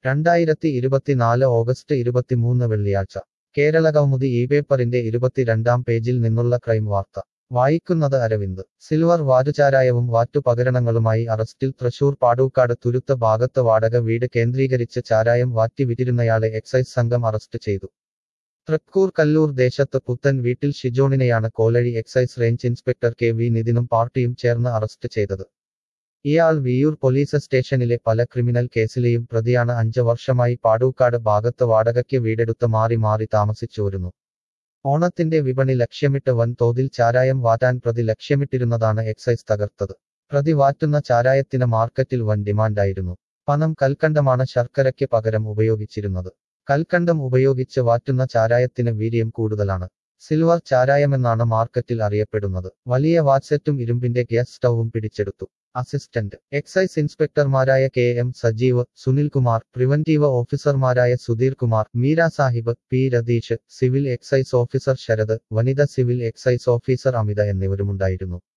രണ്ടായിരത്തി ഇരുപത്തിനാല് ഓഗസ്റ്റ് ഇരുപത്തിമൂന്ന് വെള്ളിയാഴ്ച കേരള കൗമുദി ഈ പേപ്പറിന്റെ ഇരുപത്തിരണ്ടാം പേജിൽ നിന്നുള്ള ക്രൈം വാർത്ത വായിക്കുന്നത് അരവിന്ദ് സിൽവർ വാറ്റുചാരായവും വാറ്റുപകരണങ്ങളുമായി അറസ്റ്റിൽ തൃശൂർ പാടൂക്കാട് തുരുത്ത ഭാഗത്ത് വാടക വീട് കേന്ദ്രീകരിച്ച് ചാരായം വാറ്റി വിറ്റിരുന്നയാളെ എക്സൈസ് സംഘം അറസ്റ്റ് ചെയ്തു തൃക്കൂർ കല്ലൂർ ദേശത്ത് പുത്തൻ വീട്ടിൽ ഷിജോണിനെയാണ് Kolazhy excise range inspector K V നിതിനും പാർട്ടിയും ചേർന്ന് അറസ്റ്റ് ചെയ്തത് ഇയാൾ വിയൂർ പോലീസ് സ്റ്റേഷനിലെ പല ക്രിമിനൽ കേസിലെയും പ്രതിയാണ് അഞ്ച് വർഷമായി പാടൂക്കാട് ഭാഗത്ത് വാടകയ്ക്ക് വീടെടുത്ത് മാറി മാറി താമസിച്ചോരുന്നു ഓണത്തിന്റെ വിപണി ലക്ഷ്യമിട്ട് വൻ തോതിൽ ചാരായം വാറ്റാൻ പ്രതി ലക്ഷ്യമിട്ടിരുന്നതാണ് എക്സൈസ് തകർത്തത് പ്രതി വാറ്റുന്ന ചാരായത്തിന് മാർക്കറ്റിൽ വൻ ഡിമാൻഡായിരുന്നു പണം കൽക്കണ്ടമാണ് ശർക്കരയ്ക്ക് പകരം ഉപയോഗിച്ചിരുന്നത് കൽക്കണ്ടം ഉപയോഗിച്ച് വാറ്റുന്ന ചാരായത്തിന് വീര്യം കൂടുതലാണ് സിൽവർ ചാരായമെന്നാണ് മാർക്കറ്റിൽ അറിയപ്പെടുന്നത് വലിയ വാറ്റ്സെറ്റും ഇരുമ്പിന്റെ ഗ്യാസ് സ്റ്റൗവും പിടിച്ചെടുത്തു അസിസ്റ്റന്റ് എക്സൈസ് ഇൻസ്പെക്ടർമാരായ K M Sajeev Sunilkumar preventive ഓഫീസർമാരായ Sudheer Kumar Meera Sahib P Ratheesh civil excise officer Sarath വനിത സിവിൽ എക്സൈസ് ഓഫീസർ അമിത എന്നിവരുമുണ്ടായിരുന്നു